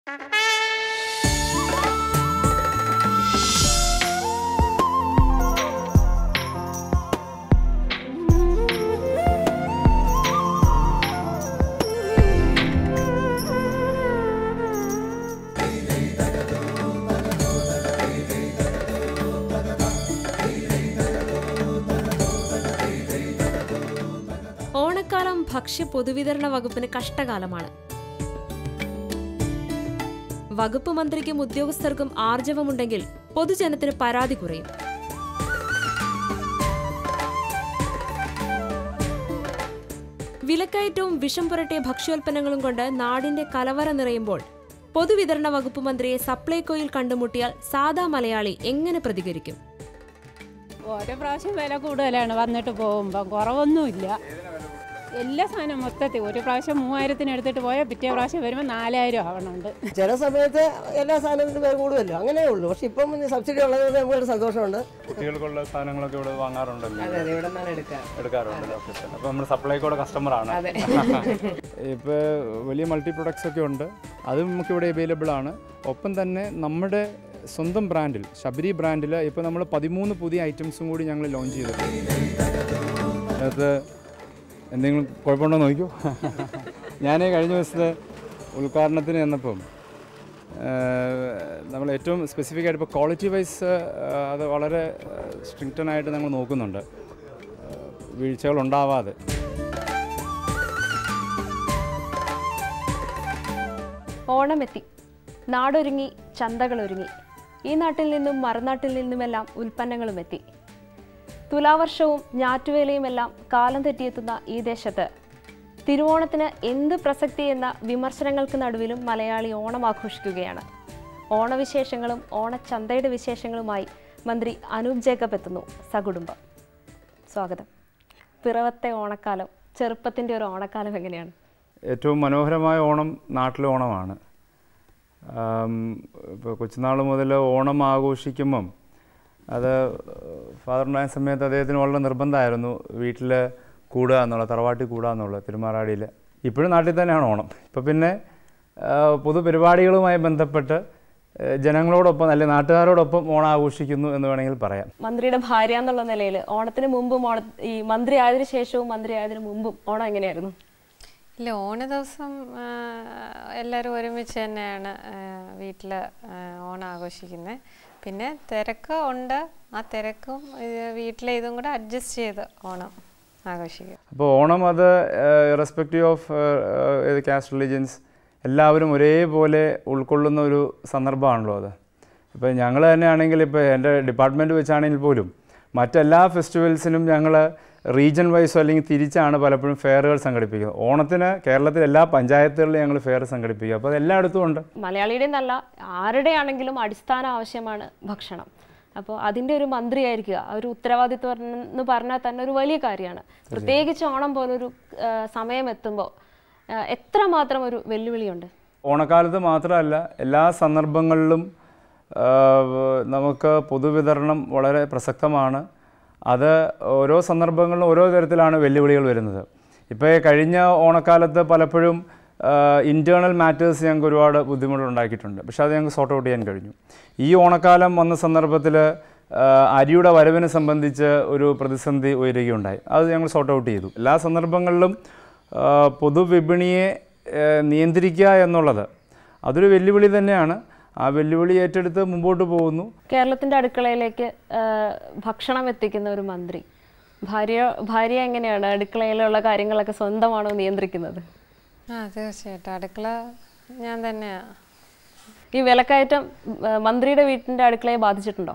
ഓണക്കാലം ഭക്ഷ്യ പൊതുവിതരണ വകുപ്പിന് കഷ്ടകാലമാണ് വകുപ്പ് മന്ത്രിക്കും ഉദ്യോഗസ്ഥർക്കും ആർജവമുണ്ടെങ്കിൽ പൊതുജനത്തിന് പരാതി കുറയും വിലക്കയറ്റവും വിഷം പുരട്ടിയ ഭക്ഷ്യോൽപ്പന്നങ്ങളും കൊണ്ട് നാടിന്റെ കലവറ നിറയുമ്പോൾ പൊതുവിതരണ വകുപ്പ് മന്ത്രിയെ സപ്ലൈകോയിൽ കണ്ടുമുട്ടിയാൽ സാധാ മലയാളി എങ്ങനെ പ്രതികരിക്കും ഓരോ പ്രാവശ്യം വില കൂടുതലാണ് വന്നിട്ട് പോകുമ്പം കുറവൊന്നുമില്ല എല്ലാ സാധനവും മൊത്തത്തിൽ ഒരു പ്രാവശ്യം മൂവായിരത്തിന് എടുത്തിട്ട് പോയാൽ പിറ്റേ പ്രാവശ്യം വരുമ്പോൾ നാലായിരം ആവണുണ്ട് ചില സമയത്ത് എല്ലാ സാധനത്തിനും വില കൂടുമല്ലോ അങ്ങനെ ഉള്ളൂ പക്ഷെ ഇപ്പം പിന്നെ സബ്സിഡി ഉള്ളത് കൊണ്ട് നമുക്കൊരു സന്തോഷമുണ്ട് കുട്ടികൾക്കുള്ള സാധനങ്ങളൊക്കെ ഇവിടെ വാങ്ങാറുണ്ടല്ലോ അതെ അതെ ഇവിടെ നിന്നാണ് എടുക്കുക എടുക്കാറുണ്ട് ഓക്കെ അപ്പോൾ നമ്മൾ സപ്ലൈക്കോടെ കസ്റ്റമറാണ് അതെ ഇപ്പോൾ വലിയ മൾട്ടി പ്രൊഡക്ട്സ് ഒക്കെ ഉണ്ട് അത് നമുക്കിവിടെ അവൈലബിൾ ആണ് ഒപ്പം തന്നെ നമ്മുടെ സ്വന്തം ബ്രാൻഡിൽ ശബരി ബ്രാൻഡിൽ ഇപ്പോൾ നമ്മൾ പതിമൂന്ന് പുതിയ ഐറ്റംസും കൂടി ഞങ്ങൾ ലോഞ്ച് ചെയ്തിട്ടുണ്ട് അതിനകത്ത് എന്തെങ്കിലും കുഴപ്പമുണ്ടോ എന്ന് നോക്കൂ ഞാൻ കഴിഞ്ഞ ദിവസത്തെ ഉദ്ഘാടനത്തിന് ചെന്നപ്പം നമ്മൾ ഏറ്റവും സ്പെസിഫിക് ആയിട്ട് ഇപ്പോൾ ക്വാളിറ്റി വൈസ് അത് വളരെ സ്ട്രിക്റ്റൻ ആയിട്ട് ഞങ്ങൾ നോക്കുന്നുണ്ട് വീഴ്ചകൾ ഉണ്ടാവാതെ ഓണമെത്തി നാടൊരുങ്ങി ചന്തകളൊരുങ്ങി ഈ നാട്ടിൽ നിന്നും മറുനാട്ടിൽ നിന്നുമെല്ലാം ഉൽപ്പന്നങ്ങളും എത്തി തുലാവർഷവും ഞാറ്റുവേലയുമെല്ലാം കാലം തെറ്റിയെത്തുന്ന ഈ ദേശത്ത് തിരുവോണത്തിന് എന്ത് പ്രസക്തി എന്ന വിമർശനങ്ങൾക്ക് നടുവിലും മലയാളി ഓണം ആഘോഷിക്കുകയാണ് ഓണവിശേഷങ്ങളും ഓണച്ചന്തയുടെ വിശേഷങ്ങളുമായി മന്ത്രി അനൂപ് ജേക്കബ് എത്തുന്നു സകുടുംബം സ്വാഗതം പിറവത്തെ ഓണക്കാലം ചെറുപ്പത്തിൻ്റെ ഒരു ഓണക്കാലം എങ്ങനെയാണ് ഏറ്റവും മനോഹരമായ ഓണം നാട്ടിലെ ഓണമാണ് ഇപ്പോൾ കൊച്ചുനാൾ മുതൽ ഓണം ആഘോഷിക്കുമ്പം അത് ഫാദറുണ്ടായ സമയത്ത് അദ്ദേഹത്തിന് വളരെ നിർബന്ധമായിരുന്നു വീട്ടിൽ കൂടുക എന്നുള്ള തറവാട്ടിൽ കൂടുക എന്നുള്ളത് തിരുമാറാടിയിൽ ഇപ്പോഴും നാട്ടിൽ തന്നെയാണ് ഓണം ഇപ്പോൾ പിന്നെ ആ, പൊതുപരിപാടികളുമായി ബന്ധപ്പെട്ട് ആ, ജനങ്ങളോടൊപ്പം അല്ലെങ്കിൽ നാട്ടുകാരോടൊപ്പം ഓണം ആഘോഷിക്കുന്നു എന്ന് വേണമെങ്കിൽ പറയാം മന്ത്രിയുടെ ഭാര്യ എന്നുള്ള നിലയിൽ ഓണത്തിന് മുമ്പും ഓണ ഈ മന്ത്രി ആയതിനു ശേഷവും മന്ത്രി ആയതിനു മുമ്പും ഓണം എങ്ങനെയായിരുന്നു ഇല്ല ഓണ ദിവസം ആ, എല്ലാവരും ഒരുമിച്ച് തന്നെയാണ് വീട്ടിൽ ഓണം ആഘോഷിക്കുന്നത് പിന്നെ തിരക്ക് ഉണ്ട് ആ തിരക്കും ഇത് വീട്ടിലെ ഇതും കൂടെ അഡ്ജസ്റ്റ് ചെയ്ത് ഓണം ആഘോഷിക്കും അപ്പോൾ ഓണം അത് റെസ്പെക്റ്റീവ് ഓഫ് ഏത് കാസ്റ്റ് റിലീജിയൻസ് എല്ലാവരും ഒരേപോലെ ഉൾക്കൊള്ളുന്ന ഒരു സന്ദർഭമാണല്ലോ അത് ഇപ്പോൾ ഞങ്ങൾ തന്നെയാണെങ്കിൽ ഇപ്പോൾ എൻ്റെ ഡിപ്പാർട്ട്മെൻറ്റ് വെച്ചാണെങ്കിൽ പോലും മറ്റെല്ലാ ഫെസ്റ്റിവൽസിനും ഞങ്ങൾ റീജിയൻ വൈസോ അല്ലെങ്കിൽ തിരിച്ചാണ് പലപ്പോഴും ഫെയറുകൾ സംഘടിപ്പിക്കുന്നത് ഓണത്തിന് കേരളത്തിലെ എല്ലാ പഞ്ചായത്തുകളിലും ഞങ്ങൾ ഫെയർ സംഘടിപ്പിക്കുക അപ്പോൾ അത് എല്ലായിടത്തും ഉണ്ട് മലയാളിയുടെ എന്നല്ല ആരുടെയാണെങ്കിലും അടിസ്ഥാന ആവശ്യമാണ് ഭക്ഷണം അപ്പോൾ അതിൻ്റെ ഒരു മന്ത്രിയായിരിക്കുക ആ ഒരു ഉത്തരവാദിത്വം എന്ന് പറഞ്ഞാൽ തന്നെ ഒരു വലിയ കാര്യമാണ് പ്രത്യേകിച്ച് ഓണം പോലൊരു ആ, സമയം എത്തുമ്പോൾ ആ, എത്രമാത്രം ഒരു വെല്ലുവിളിയുണ്ട് ഓണക്കാലത്ത് മാത്രമല്ല എല്ലാ സന്ദർഭങ്ങളിലും ആ, നമുക്ക് പൊതുവിതരണം വളരെ പ്രസക്തമാണ് അത് ഓരോ സന്ദർഭങ്ങളിലും ഓരോ തരത്തിലാണ് വെല്ലുവിളികൾ വരുന്നത് ഇപ്പോൾ ഈ കഴിഞ്ഞ ഓണക്കാലത്ത് പലപ്പോഴും ഇൻറ്റേർണൽ മാറ്റേഴ്സ് ഞങ്ങൾക്ക് ഒരുപാട് ബുദ്ധിമുട്ടുണ്ടാക്കിയിട്ടുണ്ട് പക്ഷേ അത് ഞങ്ങൾക്ക് സോർട്ട് ഔട്ട് ചെയ്യാൻ കഴിഞ്ഞു ഈ ഓണക്കാലം വന്ന സന്ദർഭത്തിൽ അരിയുടെ വരവിനെ സംബന്ധിച്ച് ഒരു പ്രതിസന്ധി ഉയരുകയുണ്ടായി അത് ഞങ്ങൾ സോർട്ട് ഔട്ട് ചെയ്തു എല്ലാ സന്ദർഭങ്ങളിലും ആ, പൊതുവിപണിയെ ആ, നിയന്ത്രിക്കുക എന്നുള്ളത് അതൊരു വെല്ലുവിളി തന്നെയാണ് ആ വെല്ലുവിളി ഏറ്റെടുത്ത് മുമ്പോട്ട് പോകുന്നു കേരളത്തിൻ്റെ അടുക്കളയിലേക്ക് ആ, ഭക്ഷണം എത്തിക്കുന്ന ഒരു മന്ത്രി ഭാര്യ ഭാര്യ എങ്ങനെയാണ് അടുക്കളയിലുള്ള കാര്യങ്ങളൊക്കെ സ്വന്തമാണോ നിയന്ത്രിക്കുന്നത് ആ തീർച്ചയായിട്ടും അടുക്കള ഞാൻ തന്നെയാണ് ഈ വിലക്കയറ്റം ആ, മന്ത്രിയുടെ വീട്ടിൻ്റെ അടുക്കളയെ ബാധിച്ചിട്ടുണ്ടോ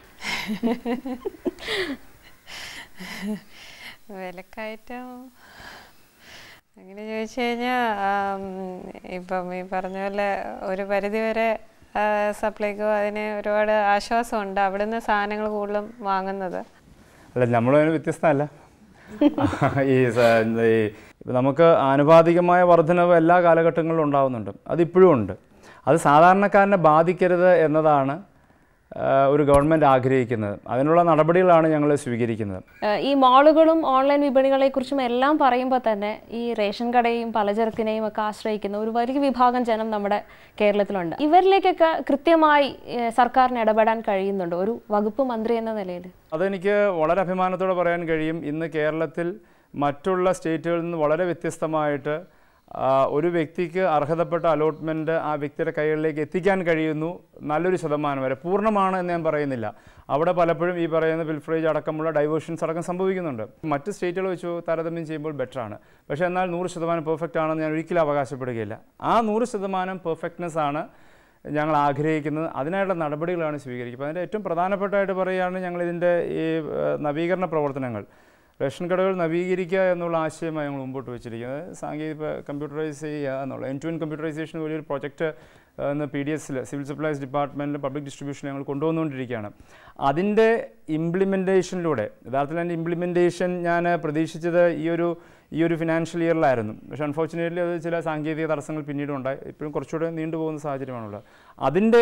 വിലക്കയറ്റം അങ്ങനെ ചോദിച്ചു കഴിഞ്ഞാൽ ഇപ്പം ഈ പറഞ്ഞ പോലെ ഒരു പരിധി വരെ സപ്ലൈക്കോ അതിന് ഒരുപാട് ആശ്വാസമുണ്ട് അവിടുന്ന് സാധനങ്ങൾ കൂടുതലും വാങ്ങുന്നത് അല്ല നമ്മളതിന് വ്യത്യസ്തമല്ല ഈ സ- ഈ ഇപ്പം നമുക്ക് ആനുപാതികമായ വർധനവ് എല്ലാ കാലഘട്ടങ്ങളിലും ഉണ്ടാകുന്നുണ്ട് അതിപ്പോഴും ഉണ്ട് അത് സാധാരണക്കാരനെ ബാധിക്കരുത് എന്നതാണ് ആ, ഒരു ഗവൺമെൻറ് ആഗ്രഹിക്കുന്നത് അതിനുള്ള നടപടികളാണ് ഞങ്ങൾ സ്വീകരിക്കുന്നത് ഏഹ് ഈ മാളുകളും ഓൺലൈൻ വിപണികളെക്കുറിച്ചും എല്ലാം പറയുമ്പോൾ തന്നെ ഈ റേഷൻ കടയും പലചരക്കിനെയും ഒക്കെ ആശ്രയിക്കുന്ന ഒരു വലിയ വിഭാഗം ജനം നമ്മുടെ കേരളത്തിലുണ്ട് ഇവരിലേക്കൊക്കെ കൃത്യമായി ഏഹ് സർക്കാരിന് ഇടപെടാൻ കഴിയുന്നുണ്ട് ഒരു വകുപ്പ് മന്ത്രി എന്ന നിലയിൽ അതെനിക്ക് വളരെ അഭിമാനത്തോടെ പറയാൻ കഴിയും ഇന്ന് കേരളത്തിൽ മറ്റുള്ള സ്റ്റേറ്റുകളിൽ നിന്ന് വളരെ വ്യത്യസ്തമായിട്ട് ആ, ഒരു വ്യക്തിക്ക് അർഹതപ്പെട്ട അലോട്ട്മെൻറ്റ് ആ വ്യക്തിയുടെ കൈകളിലേക്ക് എത്തിക്കാൻ കഴിയുന്നു നല്ലൊരു ശതമാനം വരെ പൂർണ്ണമാണ് എന്ന് ഞാൻ പറയുന്നില്ല അവിടെ പലപ്പോഴും ഈ പറയുന്ന പിൽഫ്രേജ് അടക്കമുള്ള ഡൈവേർഷൻസ് അടക്കം സംഭവിക്കുന്നുണ്ട് മറ്റ് സ്റ്റേറ്റുകൾ വെച്ച് താരതമ്യം ചെയ്യുമ്പോൾ ബെറ്റർ ആണ് പക്ഷേ എന്നാൽ നൂറ് ശതമാനം പെർഫെക്റ്റ് ആണെന്ന് ഞാൻ ഒരിക്കലും അവകാശപ്പെടുകയില്ല ആ നൂറ് ശതമാനം പെർഫെക്റ്റ്നെസ് ആണ് ഞങ്ങൾ ആഗ്രഹിക്കുന്നത് അതിനായിട്ടുള്ള നടപടികളാണ് സ്വീകരിക്കുക അപ്പോൾ അതിൻ്റെ ഏറ്റവും പ്രധാനപ്പെട്ടായിട്ട് പറയുകയാണ് ഞങ്ങളിതിൻ്റെ ഈ ഏഹ്, നവീകരണ പ്രവർത്തനങ്ങൾ റേഷൻ കടകൾ നവീകരിക്കുക എന്നുള്ള ആശയമായി ഞങ്ങൾ മുമ്പോട്ട് വെച്ചിരിക്കുന്നത് സാങ്കേതിക കമ്പ്യൂട്ടറൈസ് ചെയ്യുക എന്നുള്ള എൻ ടു എൻ കമ്പ്യൂട്ടറൈസേഷൻ വലിയൊരു പ്രോജക്റ്റ് ഇന്ന് പി ഡി എസിൽ സിവിൽ സപ്ലൈസ് ഡിപ്പാർട്ട്മെൻറ്റിൽ പബ്ലിക് ഡിസ്ട്രിബ്യൂഷൻ ഞങ്ങൾ കൊണ്ടുവന്നുകൊണ്ടിരിക്കുകയാണ് അതിൻ്റെ ഇംപ്ലിമെൻറ്റേഷനിലൂടെ യഥാർത്ഥത്തിൽ അതിൻ്റെ ഇംപ്ലിമെൻറ്റേഷൻ ഞാൻ പ്രതീക്ഷിച്ചത് ഈ ഒരു ഈ ഒരു ഫിനാൻഷ്യൽ ഇയറിലായിരുന്നു പക്ഷേ അൺഫോർച്ചുനേറ്റ്ലി അത് ചില സാങ്കേതിക തടസ്സങ്ങൾ പിന്നീട് ഉണ്ടായി ഇപ്പോഴും കുറച്ചുകൂടെ നീണ്ടുപോകുന്ന സാഹചര്യമാണുള്ളത് അതിൻ്റെ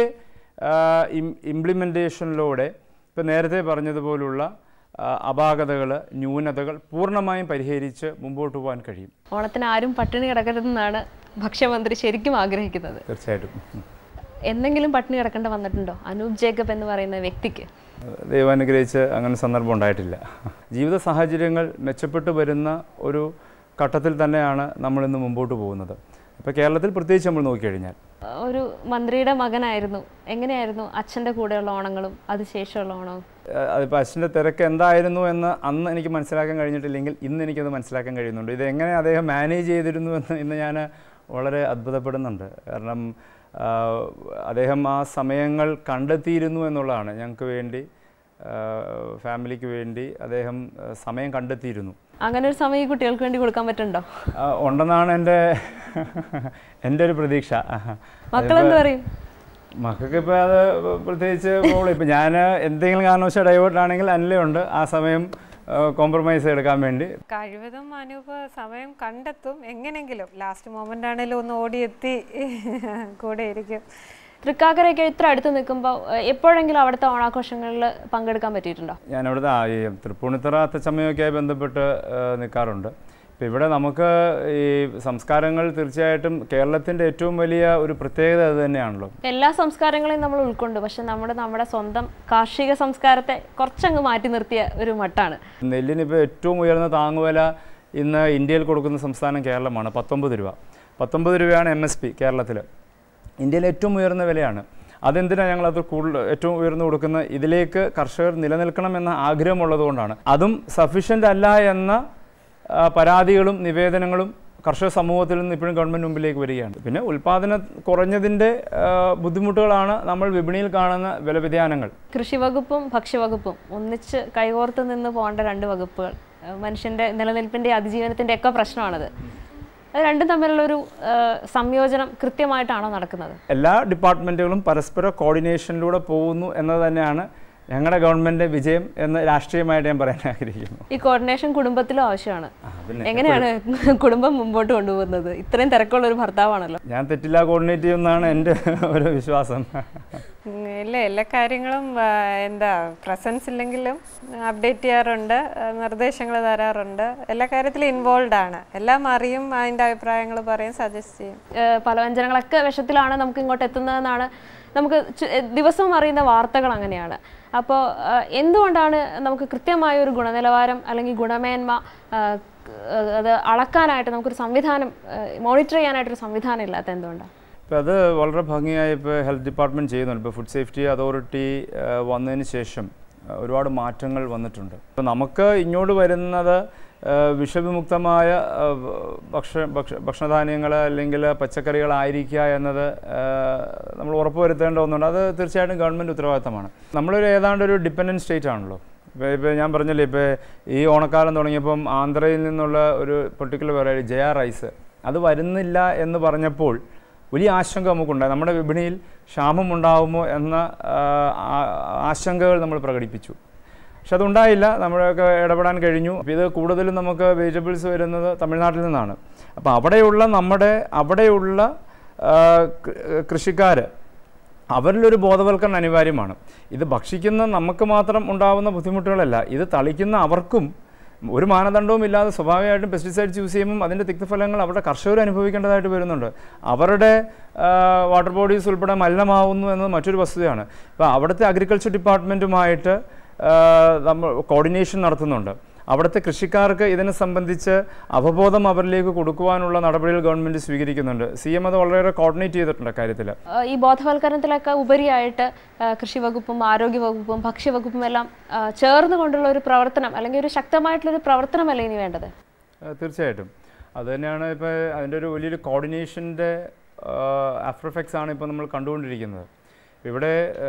ഇംപ്ലിമെൻറ്റേഷനിലൂടെ ഇപ്പോൾ നേരത്തെ പറഞ്ഞതുപോലുള്ള അപാകതകൾ ന്യൂനതകൾ പൂർണ്ണമായും പരിഹരിച്ച് മുമ്പോട്ട് പോകാൻ കഴിയും ഓണത്തിന് ആരും പട്ടിണി കിടക്കരുതെന്നാണ് ഭക്ഷ്യമന്ത്രി ശരിക്കും ആഗ്രഹിക്കുന്നത് തീർച്ചയായിട്ടും ഉം. എന്തെങ്കിലും പട്ടിണി കിടക്കേണ്ട വന്നിട്ടുണ്ടോ അനൂപ് ജേക്കബ് എന്ന് പറയുന്ന വ്യക്തിക്ക് ദൈവം അനുഗ്രഹിച്ച് അങ്ങനെ സന്ദർഭം ഉണ്ടായിട്ടില്ല ജീവിത സാഹചര്യങ്ങൾ മെച്ചപ്പെട്ടു വരുന്ന ഒരു ഘട്ടത്തിൽ തന്നെയാണ് നമ്മളിന്ന് മുമ്പോട്ട് പോകുന്നത് ഇപ്പോൾ കേരളത്തിൽ പ്രത്യേകിച്ച് നമ്മൾ നോക്കിക്കഴിഞ്ഞാൽ ഒരു മന്ത്രിയുടെ മകനായിരുന്നു എങ്ങനെയായിരുന്നു അച്ഛൻ്റെ കൂടെയുള്ള ഓണങ്ങളും അതിശേഷമുള്ള ഓണവും ഏഹ് അതിപ്പോൾ അച്ഛൻ്റെ തിരക്ക് എന്തായിരുന്നു എന്ന് അന്ന് എനിക്ക് മനസ്സിലാക്കാൻ കഴിഞ്ഞിട്ടില്ലെങ്കിൽ ഇന്ന് എനിക്കത് മനസ്സിലാക്കാൻ കഴിയുന്നുണ്ട് ഇത് എങ്ങനെ അദ്ദേഹം മാനേജ് ചെയ്തിരുന്നു എന്ന് ഇന്ന് ഞാൻ വളരെ അത്ഭുതപ്പെടുന്നുണ്ട് കാരണം ആഹ് അദ്ദേഹം ആ സമയങ്ങൾ കണ്ടെത്തിയിരുന്നു എന്നുള്ളതാണ് ഞങ്ങൾക്ക് വേണ്ടി ആഹ് ഫാമിലിക്ക് വേണ്ടി അദ്ദേഹം ആഹ് സമയം കണ്ടെത്തിയിരുന്നു അങ്ങനെ ഒരു സമയം ഈ കുട്ടികൾക്ക് വേണ്ടി കൊടുക്കാൻ പറ്റുന്നുണ്ടോ ആ, ഉണ്ടെന്നാണ് എൻ്റെ എൻ്റെ ഒരു പ്രതീക്ഷ മക്കളെന്ത് പറയും മക്കൾക്ക് ഇപ്പോൾ അത് പ്രത്യേകിച്ച് പ്രോബ്ലം ഇപ്പം ഞാൻ എന്തെങ്കിലും കാരണവശാൽ ഡൈവേർട്ട് ആണെങ്കിൽ അനിലുണ്ട് ആ സമയം കോംപ്രമൈസ് എടുക്കാൻ വേണ്ടി കഴിവതും അനൂപ് സമയം കണ്ടെത്തും എങ്ങനെങ്കിലും ലാസ്റ്റ് മൊമെന്റ് ആണെങ്കിലും ഒന്ന് ഓടിയെത്തി കൂടെ ഇരിക്കും തൃക്കാക്കരയൊക്കെ ഇത്ര അടുത്ത് നിൽക്കുമ്പോൾ എപ്പോഴെങ്കിലും അവിടുത്തെ ഓണാഘോഷങ്ങളിൽ പങ്കെടുക്കാൻ പറ്റിയിട്ടുണ്ടോ ഞാനവിടുത്തെ ആ ഈ തൃപ്പൂണിത്തറ അത്തച്ചമയമൊക്കെയായി ബന്ധപ്പെട്ട് നിൽക്കാറുണ്ട് ഇപ്പം ഇവിടെ നമുക്ക് ഈ സംസ്കാരങ്ങൾ തീർച്ചയായിട്ടും കേരളത്തിൻ്റെ ഏറ്റവും വലിയ ഒരു പ്രത്യേകത അത് തന്നെയാണല്ലോ എല്ലാ സംസ്കാരങ്ങളെയും നമ്മൾ ഉൾക്കൊണ്ട് പക്ഷെ നമ്മുടെ നമ്മുടെ സ്വന്തം കാർഷിക സംസ്കാരത്തെ കുറച്ചങ്ങ് മാറ്റി നിർത്തിയ ഒരു മട്ടാണ് നെല്ലിനിപ്പോൾ ഏറ്റവും ഉയർന്ന താങ്ങുവില ഇന്ന് ഇന്ത്യയിൽ കൊടുക്കുന്ന സംസ്ഥാനം കേരളമാണ് പത്തൊമ്പത് രൂപ പത്തൊമ്പത് രൂപയാണ് എം എസ് പി കേരളത്തിൽ ഇന്ത്യയിലെ ഏറ്റവും ഉയർന്ന വിലയാണ് അതെന്തിനാണ് ഞങ്ങളത് കൂടുതൽ ഏറ്റവും ഉയർന്നു കൊടുക്കുന്ന ഇതിലേക്ക് കർഷകർ നിലനിൽക്കണമെന്ന ആഗ്രഹമുള്ളതുകൊണ്ടാണ് അതും സഫീഷ്യൻ്റ് അല്ല എന്ന ആ, പരാതികളും നിവേദനങ്ങളും കർഷക സമൂഹത്തിൽ നിന്ന് ഇപ്പോഴും ഗവൺമെൻറ് മുമ്പിലേക്ക് വരികയാണ് പിന്നെ ഉൽപ്പാദനം കുറഞ്ഞതിൻ്റെ ആ, ബുദ്ധിമുട്ടുകളാണ് നമ്മൾ വിപണിയിൽ കാണുന്ന വില വ്യതിയാനങ്ങൾ കൃഷി വകുപ്പും ഭക്ഷ്യവകുപ്പും ഒന്നിച്ച് കൈകോർത്ത് നിന്ന് പോകേണ്ട രണ്ട് വകുപ്പുകൾ ഏഹ് മനുഷ്യന്റെ നിലനിൽപ്പിന്റെ അതിജീവനത്തിന്റെ ഒക്കെ പ്രശ്നമാണത് അത് രണ്ടും തമ്മിലുള്ള ഒരു ഏഹ് സംയോജനം കൃത്യമായിട്ടാണോ നടക്കുന്നത് എല്ലാ ഡിപ്പാർട്ട്മെൻറ്റുകളും പരസ്പര കോർഡിനേഷനിലൂടെ പോകുന്നു എന്നത് തന്നെയാണ് ഞങ്ങളുടെ ഗവൺമെൻറ് വിജയം എന്ന് രാഷ്ട്രീയമായിട്ട് ഞാൻ പറയാൻ ആഗ്രഹിക്കുന്നു ഈ കോർഡിനേഷൻ കുടുംബത്തിലും ആവശ്യമാണ് ആ, പിന്നെ എങ്ങനെയാണ് കുടുംബം മുമ്പോട്ട് കൊണ്ടുപോകുന്നത് ഇത്രയും തിരക്കുള്ള ഒരു ഭർത്താവാണല്ലോ ഞാൻ തെറ്റില്ല കോർഡിനേറ്റ് ചെയ്യുമെന്നാണ് എൻ്റെ ഒരു വിശ്വാസം ഉം, ഇല്ല എല്ലാ കാര്യങ്ങളും ആ, എന്താ പ്രസൻസ് ഇല്ലെങ്കിലും അപ്ഡേറ്റ് ചെയ്യാറുണ്ട് നിർദ്ദേശങ്ങൾ തരാറുണ്ട് എല്ലാ കാര്യത്തിലും ഇൻവോൾവ് ആണ് എല്ലാം അറിയും അതിൻ്റെ അഭിപ്രായങ്ങൾ പറയും സജസ്റ്റ് ചെയ്യും ഏഹ് പലവ്യഞ്ജനങ്ങളൊക്കെ വിഷത്തിലാണ് നമുക്ക് ഇങ്ങോട്ട് എത്തുന്നതെന്നാണ് നമുക്ക് ചു- ഏഹ് ദിവസവും അറിയുന്ന വാർത്തകൾ അങ്ങനെയാണ് അപ്പോൾ എന്തുകൊണ്ടാണ് നമുക്ക് കൃത്യമായ ഒരു ഗുണനിലവാരം അല്ലെങ്കിൽ ഗുണമേന്മ ഏഹ് ക- അത് അളക്കാനായിട്ട് നമുക്കൊരു സംവിധാനം മോണിറ്റർ ചെയ്യാനായിട്ടൊരു സംവിധാനം ഇല്ലാത്ത എന്തുകൊണ്ടാണ് ഇപ്പോൾ അത് വളരെ ഭംഗിയായി ഇപ്പോൾ ഹെൽത്ത് ഡിപ്പാർട്ട്മെൻറ്റ് ചെയ്യുന്നുണ്ട് ഇപ്പോൾ ഫുഡ് സേഫ്റ്റി അതോറിറ്റി വന്നതിന് ശേഷം ആ, ഒരുപാട് മാറ്റങ്ങൾ വന്നിട്ടുണ്ട് ഇപ്പോൾ നമുക്ക് ഇങ്ങോട്ട് വരുന്നത് ആ, വിഷവിമുക്തമായ ആ, ഭക്ഷ ഭക്ഷ ഭക്ഷണധാന്യങ്ങൾ അല്ലെങ്കിൽ പച്ചക്കറികളായിരിക്കുക എന്നത് ആ, നമ്മൾ ഉറപ്പുവരുത്തേണ്ട ഒന്നുണ്ട് അത് തീർച്ചയായിട്ടും ഗവൺമെൻറ് ഉത്തരവാദിത്തമാണ് നമ്മളൊരു ഏതാണ്ട് ഒരു ഡിപ്പെൻഡൻറ്റ് സ്റ്റേറ്റ് ആണല്ലോ ഇപ്പോൾ ഇപ്പോൾ ഞാൻ പറഞ്ഞില്ലേ ഇപ്പോൾ ഈ ഓണക്കാലം തുടങ്ങിയപ്പം ആന്ധ്രയിൽ നിന്നുള്ള ഒരു പെർട്ടിക്കുലർ വെറൈറ്റി ജയ റൈസ് അത് വരുന്നില്ല എന്ന് പറഞ്ഞപ്പോൾ വലിയ ആശങ്ക നമുക്കുണ്ടായി നമ്മുടെ വിപണിയിൽ ക്ഷാമം ഉണ്ടാകുമോ എന്ന ആ, ആ- ആശങ്കകൾ നമ്മൾ പ്രകടിപ്പിച്ചു പക്ഷെ അതുണ്ടായില്ല നമ്മളൊക്കെ ഇടപെടാൻ കഴിഞ്ഞു അപ്പോൾ ഇത് കൂടുതലും നമുക്ക് വെജിറ്റബിൾസ് വരുന്നത് തമിഴ്നാട്ടിൽ നിന്നാണ് അപ്പോൾ അവിടെയുള്ള നമ്മുടെ അവിടെയുള്ള കൃഷിക്കാർ അവരിലൊരു ബോധവൽക്കരണം അനിവാര്യമാണ് ഇത് ഭക്ഷിക്കുന്ന നമുക്ക് മാത്രം ഉണ്ടാവുന്ന ബുദ്ധിമുട്ടുകളല്ല ഇത് തളിക്കുന്ന അവർക്കും ഒരു മാനദണ്ഡവും ഇല്ലാതെ സ്വാഭാവികമായിട്ടും പെസ്റ്റിസൈഡ്സ് യൂസ് ചെയ്യുമ്പോൾ അതിൻ്റെ തിക്തഫലങ്ങൾ അവരുടെ കർഷകർ അനുഭവിക്കേണ്ടതായിട്ട് വരുന്നുണ്ട് അവരുടെ വാട്ടർ ബോഡീസ് ഉൾപ്പെടെ മലിനമാവുന്നു എന്നത് മറ്റൊരു വസ്തുതയാണ് ഇപ്പോൾ അവിടുത്തെ അഗ്രികൾച്ചർ ഡിപ്പാർട്ട്മെൻറ്റുമായിട്ട് നമ്മൾ കോർഡിനേഷൻ നടത്തുന്നുണ്ട് അവിടുത്തെ കൃഷിക്കാർക്ക് ഇതിനെ സംബന്ധിച്ച് അവബോധം അവരിലേക്ക് കൊടുക്കുവാനുള്ള നടപടികൾ ഗവൺമെൻറ് സ്വീകരിക്കുന്നുണ്ട് സി എം അത് വളരെയേറെ കോർഡിനേറ്റ് ചെയ്തിട്ടുണ്ട് കാര്യത്തിൽ ആ, ഈ ബോധവൽക്കരണത്തിലൊക്കെ ഉപരിയായിട്ട് ആ, കൃഷി വകുപ്പും ആരോഗ്യ വകുപ്പും ഭക്ഷ്യവകുപ്പും എല്ലാം ആ, ചേർന്ന് കൊണ്ടുള്ള ഒരു പ്രവർത്തനം അല്ലെങ്കിൽ ഒരു ശക്തമായിട്ടുള്ളൊരു പ്രവർത്തനമല്ലേ ഇനി വേണ്ടത് ആ, തീർച്ചയായിട്ടും അത് തന്നെയാണ് ഇപ്പോൾ അതിൻ്റെ ഒരു വലിയൊരു കോർഡിനേഷൻ്റെ ആഫ്റ്റർ എഫക്ട്സ് ആണ് ഇപ്പോൾ നമ്മൾ കണ്ടുകൊണ്ടിരിക്കുന്നത് ഇവിടെ ആ,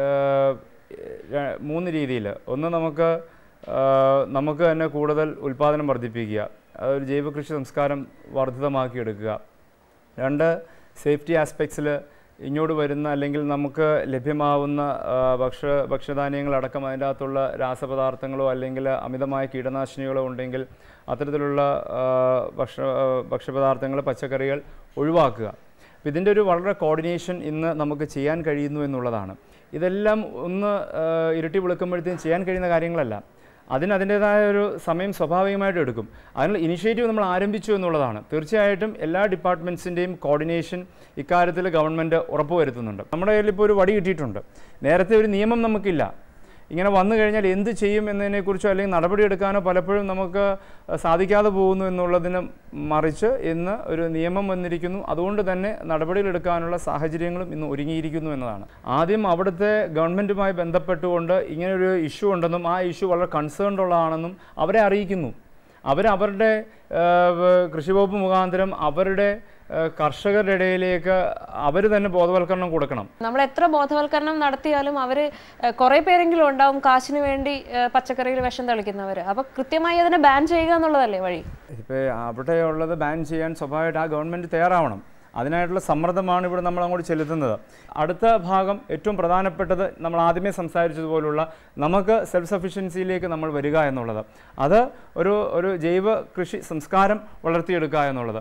ര- മൂന്ന് രീതിയിൽ ഒന്ന് നമുക്ക് ആ, നമുക്ക് തന്നെ കൂടുതൽ ഉൽപ്പാദനം വർദ്ധിപ്പിക്കുക അതൊരു ജൈവ കൃഷി സംസ്കാരം വർദ്ധിതമാക്കിയെടുക്കുക രണ്ട് സേഫ്റ്റി ആസ്പെക്ട്സിൽ ഇങ്ങോട്ട് വരുന്ന അല്ലെങ്കിൽ നമുക്ക് ലഭ്യമാവുന്ന ആ, ഭക്ഷ്യ ഭക്ഷ്യധാന്യങ്ങളടക്കം അതിൻ്റെ അകത്തുള്ള രാസപദാർത്ഥങ്ങളോ അല്ലെങ്കിൽ അമിതമായ കീടനാശിനികളോ ഉണ്ടെങ്കിൽ അത്തരത്തിലുള്ള ആ, ഭക്ഷ്യ ആ, ഭക്ഷ്യപദാർത്ഥങ്ങൾ പച്ചക്കറികൾ ഒഴിവാക്കുക അപ്പോൾ ഇതിൻ്റെ ഒരു വളരെ കോർഡിനേഷൻ ഇന്ന് നമുക്ക് ചെയ്യാൻ കഴിയുന്നു എന്നുള്ളതാണ് ഇതെല്ലാം ഒന്ന് ആ, ഇരുട്ടി വിളിക്കുമ്പോഴത്തേക്കും ചെയ്യാൻ കഴിയുന്ന കാര്യങ്ങളല്ല അതിന് അതിൻ്റേതായ ഒരു സമയം സ്വാഭാവികമായിട്ടും എടുക്കും അതിനുള്ള ഇനിഷ്യേറ്റീവ് നമ്മൾ ആരംഭിച്ചു എന്നുള്ളതാണ് തീർച്ചയായിട്ടും എല്ലാ ഡിപ്പാർട്ട്മെൻറ്റ്സിൻ്റെയും കോർഡിനേഷൻ ഇക്കാര്യത്തിൽ ഗവൺമെൻറ് ഉറപ്പുവരുത്തുന്നുണ്ട് നമ്മുടെ കയ്യിൽ ഇപ്പോൾ ഒരു വടി കിട്ടിയിട്ടുണ്ട് നേരത്തെ ഒരു നിയമം നമുക്കില്ല ഇങ്ങനെ വന്നു കഴിഞ്ഞാൽ എന്ത് ചെയ്യും എന്നതിനെക്കുറിച്ചോ അല്ലെങ്കിൽ നടപടിയെടുക്കാനോ പലപ്പോഴും നമുക്ക് സാധിക്കാതെ പോകുന്നു എന്നുള്ളതിന് മറിച്ച് ഇന്ന് ഒരു നിയമം വന്നിരിക്കുന്നു അതുകൊണ്ട് തന്നെ നടപടികളെടുക്കാനുള്ള സാഹചര്യങ്ങളും ഇന്ന് ഒരുങ്ങിയിരിക്കുന്നു എന്നതാണ് ആദ്യം അവിടുത്തെ ഗവൺമെൻറ്റുമായി ബന്ധപ്പെട്ടുകൊണ്ട് ഇങ്ങനൊരു ഇഷ്യൂ ഉണ്ടെന്നും ആ ഇഷ്യൂ വളരെ കൺസേൺഡ് ഉള്ളതാണെന്നും അവരെ അറിയിക്കുന്നു അവർ അവരുടെ കൃഷി വകുപ്പ് മുഖാന്തരം അവരുടെ ആ, കർഷകരുടെ ഇടയിലേക്ക് അവർ തന്നെ ബോധവൽക്കരണം കൊടുക്കണം നമ്മൾ എത്ര ബോധവൽക്കരണം നടത്തിയാലും അവർ കുറേ പേരെങ്കിലും ഉണ്ടാവും കാശിന് വേണ്ടി ആ, പച്ചക്കറിയിൽ വിഷം തളിക്കുന്നവർ അപ്പോൾ കൃത്യമായി അതിനെ ബാൻ ചെയ്യുക എന്നുള്ളതല്ലേ വഴി ഇപ്പോൾ അവിടെ ഉള്ളത് ബാൻ ചെയ്യാൻ സ്വാഭാവികമായിട്ട് ആ ഗവൺമെൻറ് തയ്യാറാവണം അതിനായിട്ടുള്ള സമ്മർദ്ദമാണ് ഇവിടെ നമ്മൾ അങ്ങോട്ട് ചെലുത്തുന്നത് അടുത്ത ഭാഗം ഏറ്റവും പ്രധാനപ്പെട്ടത് നമ്മൾ ആദ്യമേ സംസാരിച്ചതുപോലുള്ള നമുക്ക് സെൽഫ് സഫിഷ്യൻസിയിലേക്ക് നമ്മൾ വരിക എന്നുള്ളത് അത് ഒരു ഒരു ജൈവ കൃഷി സംസ്കാരം വളർത്തിയെടുക്കുക എന്നുള്ളത്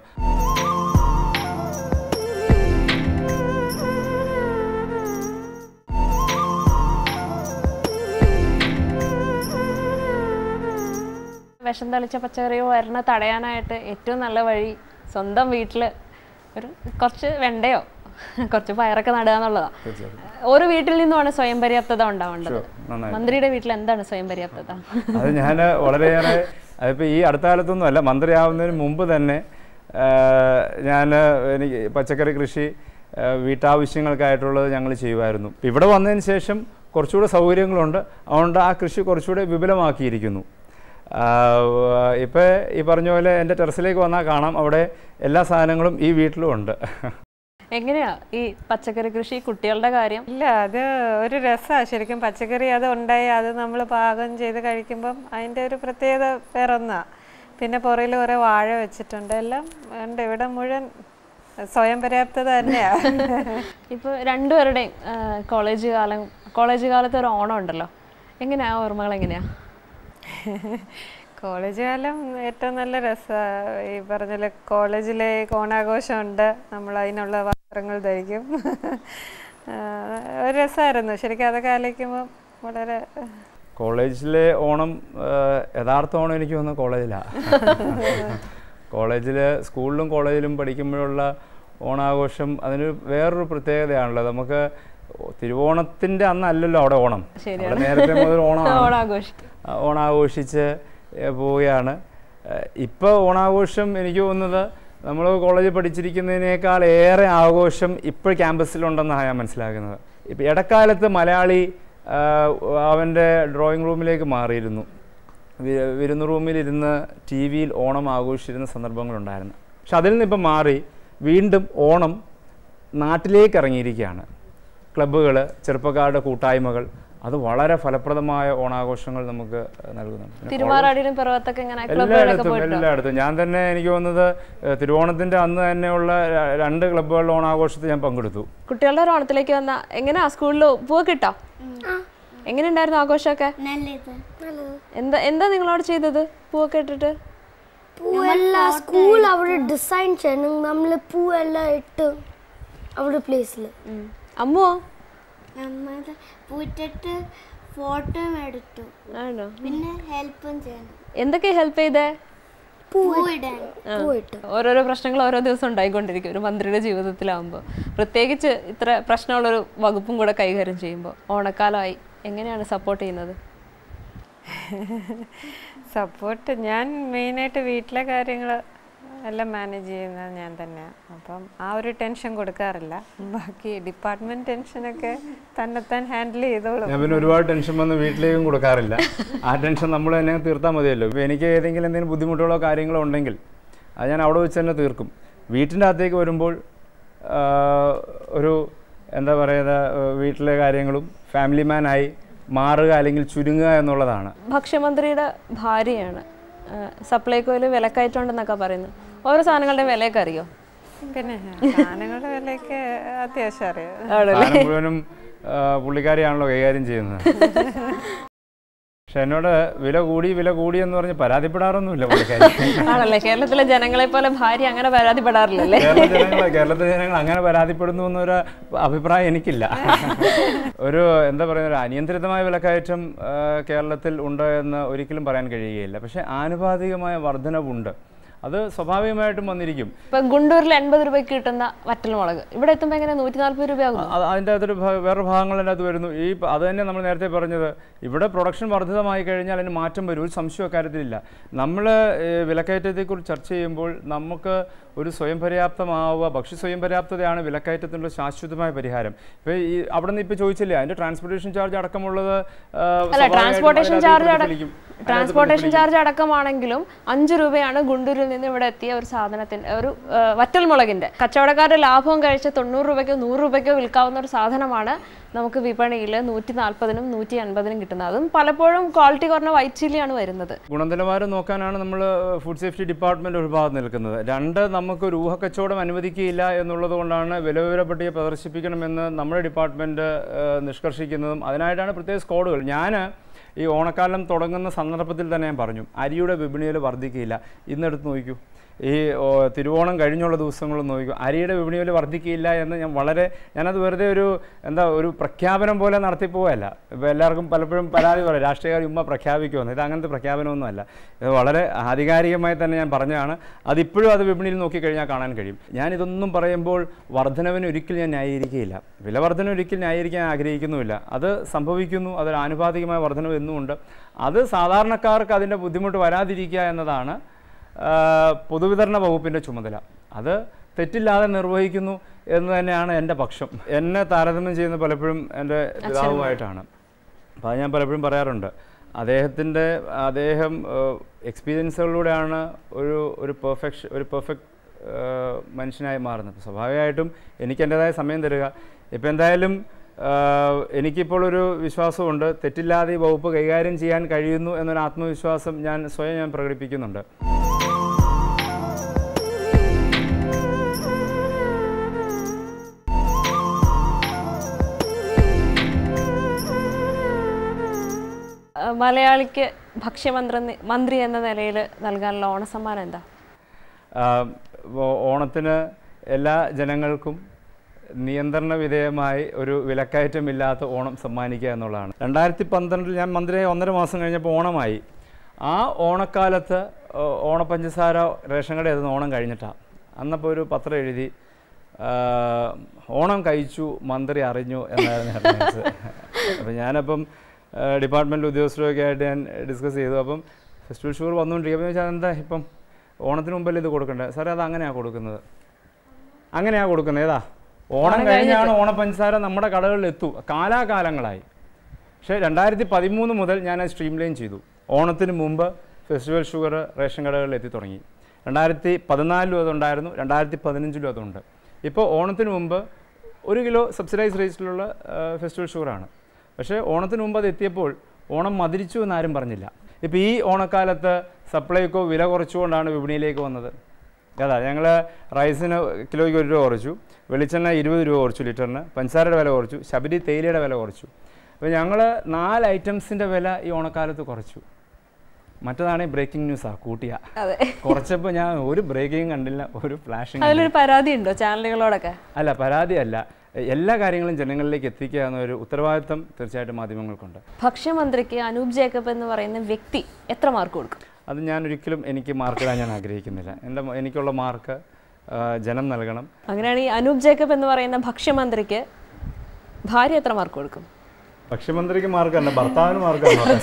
വിഷം തളിച്ച പച്ചക്കറികൾ വരണ തടയാനായിട്ട് ഏറ്റവും നല്ല വഴി സ്വന്തം വീട്ടിൽ ഒരു കുറച്ച് വെണ്ടയോ കുറച്ച് പയറൊക്കെ നടുക എന്നുള്ളതാണ് ഓരോ വീട്ടിൽ നിന്നുമാണ് സ്വയം പര്യാപ്തത ഉണ്ടാവേണ്ടത് നന്നായി മന്ത്രിയുടെ വീട്ടിൽ എന്താണ് സ്വയം പര്യാപ്തത അത് ഞാൻ വളരെയേറെ അതിപ്പോൾ ഈ അടുത്ത കാലത്തൊന്നും അല്ല മന്ത്രിയാവുന്നതിന് മുമ്പ് തന്നെ ഞാൻ എനിക്ക് പച്ചക്കറി കൃഷി ആ, വീട്ടാവശ്യങ്ങൾക്കായിട്ടുള്ളത് ഞങ്ങൾ ചെയ്യുമായിരുന്നു ഇപ്പം ഇവിടെ വന്നതിന് ശേഷം കുറച്ചുകൂടെ സൗകര്യങ്ങളുണ്ട് അതുകൊണ്ട് ആ കൃഷി കുറച്ചുകൂടെ വിപുലമാക്കിയിരിക്കുന്നു ഇപ്പോൾ ഈ പറഞ്ഞ പോലെ എൻ്റെ ടെറസിലേക്ക് വന്നാൽ കാണാം അവിടെ എല്ലാ സാധനങ്ങളും ഈ വീട്ടിലും ഉണ്ട് എങ്ങനെയാ ഈ പച്ചക്കറി കൃഷി കുട്ടികളുടെ കാര്യം ഇല്ല അത് ഒരു രസമാണ് ശരിക്കും പച്ചക്കറി അത് ഉണ്ടായി അത് നമ്മൾ പാകം ചെയ്ത് കഴിക്കുമ്പം അതിൻ്റെ ഒരു പ്രത്യേകത വേറൊന്നാ പിന്നെ പുറയിൽ കുറേ വാഴ വെച്ചിട്ടുണ്ട് എല്ലാം ഉണ്ട് ഇവിടെ മുഴുവൻ സ്വയം പര്യാപ്തത തന്നെയാണ് ഇപ്പോൾ രണ്ടുപേരുടെയും ആ, കോളേജ് കാലം കോളേജ് കാലത്ത് ഒരു ഓണം ഉണ്ടല്ലോ എങ്ങനെയാ ആ ഓർമ്മകൾ എങ്ങനെയാ കോളേജ് കാലം ഏറ്റവും നല്ല രസമാണ് ഈ പറഞ്ഞ കോളേജിലെ ഓണാഘോഷമുണ്ട് നമ്മൾ അതിനുള്ള വസ്ത്രങ്ങൾ ധരിക്കും ആ, ഒരു രസമായിരുന്നു ശരിക്കും അതൊക്കെ ആലോചിക്കുമ്പോൾ വളരെ കോളേജിലെ ഓണം ആ, യഥാർത്ഥ ഓണം എനിക്ക് തോന്നുന്നു കോളേജിലാണ് കോളേജിൽ സ്കൂളിലും കോളേജിലും പഠിക്കുമ്പോഴുള്ള ഓണാഘോഷം അതിന് വേറൊരു പ്രത്യേകതയാണല്ലോ നമുക്ക് തിരുവോണത്തിൻ്റെ അന്നല്ലല്ലോ അവിടെ ഓണം അവിടെ നേരത്തെ മുതൽ ഓണമാണ് ഓണാഘോഷിക്കും ആ, ഓണാഘോഷിച്ച് ഏ, പോവുകയാണ് ഇപ്പോൾ ഓണാഘോഷം എനിക്ക് തോന്നുന്നത് നമ്മൾ കോളേജിൽ പഠിച്ചിരിക്കുന്നതിനേക്കാൾ ഏറെ ആഘോഷം ഇപ്പോൾ ക്യാമ്പസിലുണ്ടെന്നാണ് ഞാൻ മനസ്സിലാക്കുന്നത് ഇപ്പം ഇടക്കാലത്ത് മലയാളി ആ, അവൻ്റെ ഡ്രോയിങ് റൂമിലേക്ക് മാറിയിരുന്നു വി- വിരുന്ന് റൂമിലിരുന്ന് ടി വിയിൽ ഓണം ആഘോഷിച്ചിരുന്ന സന്ദർഭങ്ങളുണ്ടായിരുന്നു പക്ഷെ അതിൽ നിന്ന് ഇപ്പം മാറി വീണ്ടും ഓണം നാട്ടിലേക്ക് ഇറങ്ങിയിരിക്കുകയാണ് ക്ലബ്ബുകൾ ചെറുപ്പക്കാരുടെ കൂട്ടായ്മകൾ അത് വളരെ ഫലപ്രദമായ ഓണാഘോഷങ്ങൾ നമുക്ക് നൽകുന്നുണ്ട് പിന്നെ തിരുമാറാടിയിലും പിറവത്തൊക്കെ ഇങ്ങനെ ക്ലബ്ബുകളൊക്കെ എല്ലായിടത്തും പോയിട്ടുണ്ടോ എല്ലായിടത്തും ഞാൻ തന്നെ എനിക്ക് തോന്നുന്നത് ഏഹ്, തിരുവോണത്തിന്റെ അന്ന് തന്നെയുള്ള ര- രണ്ട് ക്ലബ്ബുകളുടെ ഓണാഘോഷത്തിൽ ഞാൻ പങ്കെടുത്തു കുട്ടികളുടെ ഒരു ഓണത്തിലേക്ക് വന്ന എങ്ങനെയാ സ്കൂളിൽ പൂവ് കിട്ടോ എങ്ങനെയുണ്ടായിരുന്നു ആഘോഷമൊക്കെ എന്താ എന്താ നിങ്ങളോട് ചെയ്തത് പൂവൊക്കെ ഇട്ടിട്ട് പൂവെല്ലാം സ്കൂൾ അവിടെ ഡിസൈൻ ചെയ്യണം നമ്മൾ പൂവെല്ലാം ഇട്ട് അവിടെ പ്ലേസിൽ അമ്മുവോ നമ്മൾ പോയിട്ടിട്ട് ഫോട്ടോ എടുത്തു ആണോ പിന്നെ ഹെൽപ്പും ചെയ്യണം എന്തൊക്കെ ഹെൽപ്പ് ചെയ്തേ പൂവിടാൻ പൂവിട്ടു ഓരോരോ പ്രശ്നങ്ങൾ ഓരോ ദിവസം ഉണ്ടായിക്കൊണ്ടിരിക്കും ഒരു മന്ത്രിയുടെ ജീവിതത്തിലാവുമ്പോൾ പ്രത്യേകിച്ച് ഇത്ര പ്രശ്നമുള്ളൊരു വകുപ്പും കൂടെ കൈകാര്യം ചെയ്യുമ്പോൾ ഓണക്കാലമായി എങ്ങനെയാണ് സപ്പോർട്ട് ചെയ്യുന്നത് സപ്പോർട്ട് ഞാൻ മെയിനായിട്ട് വീട്ടിലെ കാര്യങ്ങൾ എല്ലാം മാനേജ് ചെയ്യുന്നത് ഞാൻ തന്നെയാണ് അപ്പം ആ ഒരു ടെൻഷൻ കൊടുക്കാറില്ല ബാക്കി ഡിപ്പാർട്ട്മെന്റ് ടെൻഷനൊക്കെ തന്നെത്താൻ ഹാൻഡിൽ ചെയ്തോളും ഞാൻ പിന്നെ ഒരുപാട് ടെൻഷൻ വന്ന് വീട്ടിലേക്കും കൊടുക്കാറില്ല ആ ടെൻഷൻ നമ്മൾ തന്നെ തീർത്താൽ മതിയല്ലോ ഇപ്പോൾ എനിക്ക് ഏതെങ്കിലും എന്തെങ്കിലും ബുദ്ധിമുട്ടുകളോ കാര്യങ്ങളോ ഉണ്ടെങ്കിൽ അത് ഞാൻ അവിടെ വെച്ച് തന്നെ തീർക്കും വീട്ടിൻ്റെ അകത്തേക്ക് വരുമ്പോൾ ആ, ഒരു എന്താ പറയുക വീട്ടിലെ കാര്യങ്ങളും ഫാമിലി മാനായി മാറുക അല്ലെങ്കിൽ ചുരുങ്ങുക എന്നുള്ളതാണ് ഭക്ഷ്യമന്ത്രിയുടെ ഭാര്യയാണ് സപ്ലൈകോയിൽ വിലക്കയറ്റം ഉണ്ടെന്നൊക്കെ പറയുന്നു ഓരോ സാധനങ്ങളുടെ വിലയൊക്കെ അറിയോ പിന്നെ സാധനങ്ങളുടെ വിലയൊക്കെ അത്യാവശ്യം അറിയാം സാധനം മുഴുവനും ആ, പുള്ളിക്കാരിയാണല്ലോ കൈകാര്യം ചെയ്യുന്നത് പക്ഷെ എന്നോട് വില കൂടി വില കൂടി എന്ന് പറഞ്ഞ് പരാതിപ്പെടാറൊന്നുമില്ല പുള്ളിക്കാരി ആണല്ലേ കേരളത്തിലെ ജനങ്ങളെ പോലെ ഭാര്യ അങ്ങനെ പരാതിപ്പെടാറില്ലല്ലേ കേരള ജനങ്ങൾ കേരളത്തിലെ ജനങ്ങൾ അങ്ങനെ പരാതിപ്പെടുന്നു എന്നൊരു അഭിപ്രായം എനിക്കില്ല ഒരു എന്താ പറയുക ഒരു അനിയന്ത്രിതമായ വിലക്കയറ്റം ആ, കേരളത്തിൽ ഉണ്ട് എന്ന് ഒരിക്കലും പറയാൻ കഴിയുകയില്ല പക്ഷേ ആനുപാതികമായ വർധനവുണ്ട് അത് സ്വാഭാവികമായിട്ടും വന്നിരിക്കും ഇപ്പൊ ഗുണ്ടൂരിൽ എൺപത് രൂപയ്ക്ക് കിട്ടുന്ന വറ്റൽ മുളക് ഇവിടെ എത്തുമ്പോൾ എങ്ങനെ നൂറ്റി നാല്പത് രൂപയാകും അത് അതിൻ്റെ അകത്തൊരു ഭ- വേറെ ഭാഗങ്ങൾ അതിൻ്റെ അകത്ത് വരുന്നു ഈ പ- അത് തന്നെ നമ്മൾ നേരത്തെ പറഞ്ഞത് ഇവിടെ പ്രൊഡക്ഷൻ വർദ്ധിതമായി കഴിഞ്ഞാൽ അതിന് മാറ്റം വരും ഒരു സംശയം അക്കാര്യത്തിലില്ല നമ്മൾ വിലക്കയറ്റത്തെക്കുറിച്ച് ചർച്ച ചെയ്യുമ്പോൾ നമുക്ക് ഒരു സ്വയം പര്യാപ്തമാവുക ഭക്ഷ്യ സ്വയം പര്യാപ്തതയാണ് വിലക്കയറ്റത്തിനുള്ള ശാശ്വതമായ പരിഹാരം ഇപ്പോൾ ഈ അവിടെ നിന്ന് ഇപ്പോൾ ചോദിച്ചില്ലേ അതിൻ്റെ ട്രാൻസ്പോർട്ടേഷൻ ചാർജ് അടക്കമുള്ളത് ആ, അല്ല സ്വാഭാവികമായിട്ടും ട്രാൻസ്പോർട്ടേഷൻ അതിനകത്ത് ചാർജ് പ്രതിഫലിക്കും. അതിനകത്ത് ട്രാൻസ്പോർട്ടേഷൻ ചാർജ് അടക്കമാണെങ്കിലും അഞ്ച് രൂപയാണ് ഗുണ്ടൂരിൽ നിന്ന് ഇവിടെ എത്തിയ ഒരു സാധനത്തിന് ഒരു ആ, വറ്റൽ മുളകിന്റെ കച്ചവടക്കാരുടെ ലാഭം കഴിച്ച് തൊണ്ണൂറ് രൂപയ്ക്കോ നൂറ് രൂപയ്ക്കോ വിൽക്കാവുന്ന ഒരു സാധനമാണ് നമുക്ക് വിപണിയിൽ നൂറ്റി നാൽപ്പതിനും നൂറ്റി അൻപതിനും കിട്ടുന്നത് അതും പലപ്പോഴും ക്വാളിറ്റി കുറഞ്ഞ വൈറ്റ് ചില്ലിയാണ് വരുന്നത് ഗുണനിലവാരം നോക്കാനാണ് നമ്മൾ ഫുഡ് സേഫ്റ്റി ഡിപ്പാർട്ട്മെന്റ് ഒരു ഭാഗത്ത് നിൽക്കുന്നത് രണ്ട് നമുക്ക് ഒരു ഊഹക്കച്ചവടം അനുവദിക്കുകയില്ല എന്നുള്ളത് കൊണ്ടാണ് വിലവിവര പട്ടിക പ്രദർശിപ്പിക്കണമെന്ന് നമ്മുടെ ഡിപ്പാർട്ട്മെന്റ് ഏഹ്, നിഷ്കർഷിക്കുന്നതും അതിനായിട്ടാണ് പ്രത്യേക സ്കോഡുകൾ ഞാൻ ഈ ഓണക്കാലം തുടങ്ങുന്ന സന്ദർഭത്തിൽ തന്നെ ഞാൻ പറഞ്ഞു അരിയുടെ വിപണിയിൽ വർദ്ധിക്കുകയില്ല ഇന്നെടുത്ത് നോക്കൂ ഈ ഓ, തിരുവോണം കഴിഞ്ഞുള്ള ദിവസങ്ങൾ നോക്കൂ അരിയുടെ വിപണിയിൽ വർദ്ധിക്കുകയില്ല എന്ന് ഞാൻ വളരെ ഞാനത് വെറുതെ ഒരു എന്താ ഒരു പ്രഖ്യാപനം പോലെ നടത്തിപ്പോവല്ല ഇപ്പോൾ എല്ലാവർക്കും പലപ്പോഴും പരാതി പറയും രാഷ്ട്രീയക്കാർ ഉമ്മ പ്രഖ്യാപിക്കുമെന്ന് ഇത് അങ്ങനത്തെ പ്രഖ്യാപനമൊന്നുമല്ല ഇത് വളരെ ആധികാരികമായി തന്നെ ഞാൻ പറഞ്ഞതാണ് അതിപ്പോഴും അത് വിപണിയിൽ നോക്കിക്കഴിഞ്ഞാൽ കാണാൻ കഴിയും ഞാൻ ഇതൊന്നും പറയുമ്പോൾ വർധനവിന് ഒരിക്കലും ഞാൻ ന്യായീകരിക്കുകയില്ല വില വർധന ഒരിക്കലും ന്യായീകരിക്കാൻ ആഗ്രഹിക്കുന്നുമില്ല അത് സംഭവിക്കുന്നു അതൊരു ആനുപാതികമായ വർധനവ് എന്നുമുണ്ട് അത് സാധാരണക്കാർക്ക് അതിൻ്റെ ബുദ്ധിമുട്ട് വരാതിരിക്കുക എന്നതാണ് ആ, പൊതുവിതരണ വകുപ്പിൻ്റെ ചുമതല അത് തെറ്റില്ലാതെ നിർവഹിക്കുന്നു എന്ന് തന്നെയാണ് എൻ്റെ പക്ഷം എന്നെ താരതമ്യം ചെയ്യുന്ന പലപ്പോഴും എൻ്റെ പിതാവുമായിട്ടാണ് അപ്പോൾ അത് ഞാൻ പലപ്പോഴും പറയാറുണ്ട് അദ്ദേഹത്തിൻ്റെ അദ്ദേഹം എക്സ്പീരിയൻസുകളിലൂടെയാണ് ഒരു ഒരു പെർഫെക്ഷൻ ഒരു പെർഫെക്റ്റ് മനുഷ്യനായി മാറുന്നത് സ്വാഭാവികമായിട്ടും എനിക്ക് എൻ്റെതായ സമയം തരിക ഇപ്പം എന്തായാലും ആഹ് എനിക്കിപ്പോൾ ഒരു വിശ്വാസമുണ്ട് തെറ്റില്ലാതെ ഈ വകുപ്പ് കൈകാര്യം ചെയ്യാൻ കഴിയുന്നു എന്നൊരു ആത്മവിശ്വാസം ഞാൻ സ്വയം ഞാൻ പ്രകടിപ്പിക്കുന്നുണ്ട് ആ, മലയാളിക്ക് ഭക്ഷ്യമന്ത്രി മന്ത്രി എന്ന നിലയിൽ നൽകാനുള്ള ഓണസമ്മാനം എന്താ ആഹ് ഓ- ഓണത്തിന് എല്ലാ ജനങ്ങൾക്കും നിയന്ത്രണ വിധേയമായി ഒരു വിലക്കയറ്റമില്ലാത്ത ഓണം സമ്മാനിക്കുക എന്നുള്ളതാണ് രണ്ടായിരത്തി പന്ത്രണ്ടിൽ ഞാൻ മന്ത്രിയായി ഒന്നര മാസം കഴിഞ്ഞപ്പോൾ ഓണമായി ആ ഓണക്കാലത്ത് ഓ- ഓണപ്പഞ്ചസാര റേഷൻ കടയിൽ നിന്ന് ഓണം കഴിഞ്ഞിട്ടാണ് അന്നപ്പോൾ ഒരു പത്രം എഴുതി ആഹ് ഓണം കഴിച്ചു മന്ത്രി അറിഞ്ഞു എന്നായിരുന്നു headlines. അപ്പോൾ ഞാനപ്പം ഡിപ്പാർട്ട്മെൻറ്റ് ഉദ്യോഗസ്ഥരൊക്കെ ആയിട്ട് ഞാൻ ഡിസ്കസ് ചെയ്തു അപ്പം ഫെസ്റ്റിവൽ ഷുഗർ വന്നുകൊണ്ടിരിക്കും അപ്പോൾ ചോദിച്ചാൽ എന്താ ഇപ്പം ഓണത്തിന് മുമ്പല്ലേ ഇത് കൊടുക്കണ്ടേ സാറേ അത് അങ്ങനെയാണ് കൊടുക്കുന്നത് അങ്ങനെയാണ് കൊടുക്കുന്നത് ഏതാ ഓണം കഴിഞ്ഞാണ് ഓണപ്പഞ്ചസാര നമ്മുടെ കടകളിൽ എത്തൂ കാലാകാലങ്ങളായി പക്ഷേ രണ്ടായിരത്തി പതിമൂന്ന് മുതൽ ഞാൻ അത് സ്ട്രീം ലൈൻ ചെയ്തു ഓണത്തിന് മുമ്പ് ഫെസ്റ്റിവൽ ഷുഗർ റേഷൻ കടകളിൽ എത്തി തുടങ്ങി രണ്ടായിരത്തി പതിനാലിലും അതുണ്ടായിരുന്നു രണ്ടായിരത്തി പതിനഞ്ചിലും അതുണ്ട് ഇപ്പോൾ ഓണത്തിന് മുമ്പ് ഒരു കിലോ സബ്സിഡൈസ് റേറ്റിലുള്ള ഫെസ്റ്റിവൽ ഷുഗറാണ് പക്ഷേ ഓണത്തിന് മുമ്പ് അത് എത്തിയപ്പോൾ ഓണം മതിരിച്ചു എന്നാരും പറഞ്ഞില്ല ഇപ്പോൾ ഈ ഓണക്കാലത്ത് സപ്ലൈക്കോ വില കുറച്ചുകൊണ്ടാണ് വിപണിയിലേക്ക് വന്നത് അതാ ഞങ്ങൾ റൈസിന് കിലോയ്ക്ക് ഒരു രൂപ കുറച്ചു വെളിച്ചെണ്ണ ഇരുപത് രൂപ കുറച്ചു ലിറ്ററിന് പഞ്ചസാരയുടെ വില കുറച്ചു ശബരി തേയിലയുടെ വില കുറച്ചു അപ്പോൾ ഞങ്ങൾ നാല് ഐറ്റംസിൻ്റെ വില ഈ ഓണക്കാലത്ത് കുറച്ചു മറ്റേതാണെങ്കിൽ ബ്രേക്കിംഗ് ന്യൂസാണ് കൂട്ടിയ അതെ കുറച്ചപ്പോൾ ഞാൻ ഒരു ബ്രേക്കിംഗ് കണ്ടില്ല ഒരു ഫ്ലാഷിംഗ് അതിലൊരു പരാതി ഉണ്ടോ ചാനലുകളോടൊക്കെ അല്ല പരാതിയല്ല എല്ലാ കാര്യങ്ങളും ജനങ്ങളിലേക്ക് എത്തിക്കുക എന്ന ഒരു ഉത്തരവാദിത്തം തീർച്ചയായിട്ടും മാധ്യമങ്ങൾക്കുണ്ട് ഭക്ഷ്യമന്ത്രിക്ക് അനൂപ് ജേക്കബ് എന്ന് പറയുന്ന വ്യക്തി എത്ര മാർക്ക് കൊടുക്കും അത് ഞാൻ ഒരിക്കലും എനിക്ക് മാർക്ക് ഇടാൻ ഞാൻ ആഗ്രഹിക്കുന്നില്ല എൻ്റെ എനിക്കുള്ള മാർക്ക് ജനം നൽകണം അങ്ങനെയാണെങ്കിൽ അനൂപ് ജേക്കബ് എന്ന് പറയുന്ന ഭക്ഷ്യമന്ത്രിക്ക് ഭാര്യ എത്ര മാർക്ക് കൊടുക്കും ഭക്ഷ്യമന്ത്രിക്ക് മാർക്കല്ല ഭർത്താവിന് മാർക്കാണ്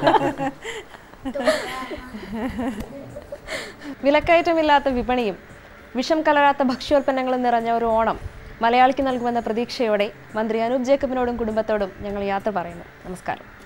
വിലക്കയറ്റമില്ലാത്ത വിപണിയും വിഷം കലരാത്ത ഭക്ഷ്യോൽപ്പന്നങ്ങളും നിറഞ്ഞ ഒരു ഓണം മലയാളിക്ക് നൽകുമെന്ന പ്രതീക്ഷയോടെ മന്ത്രി അനൂപ് ജേക്കബിനോടും കുടുംബത്തോടും ഞങ്ങൾ യാത്ര പറയുന്നു നമസ്കാരം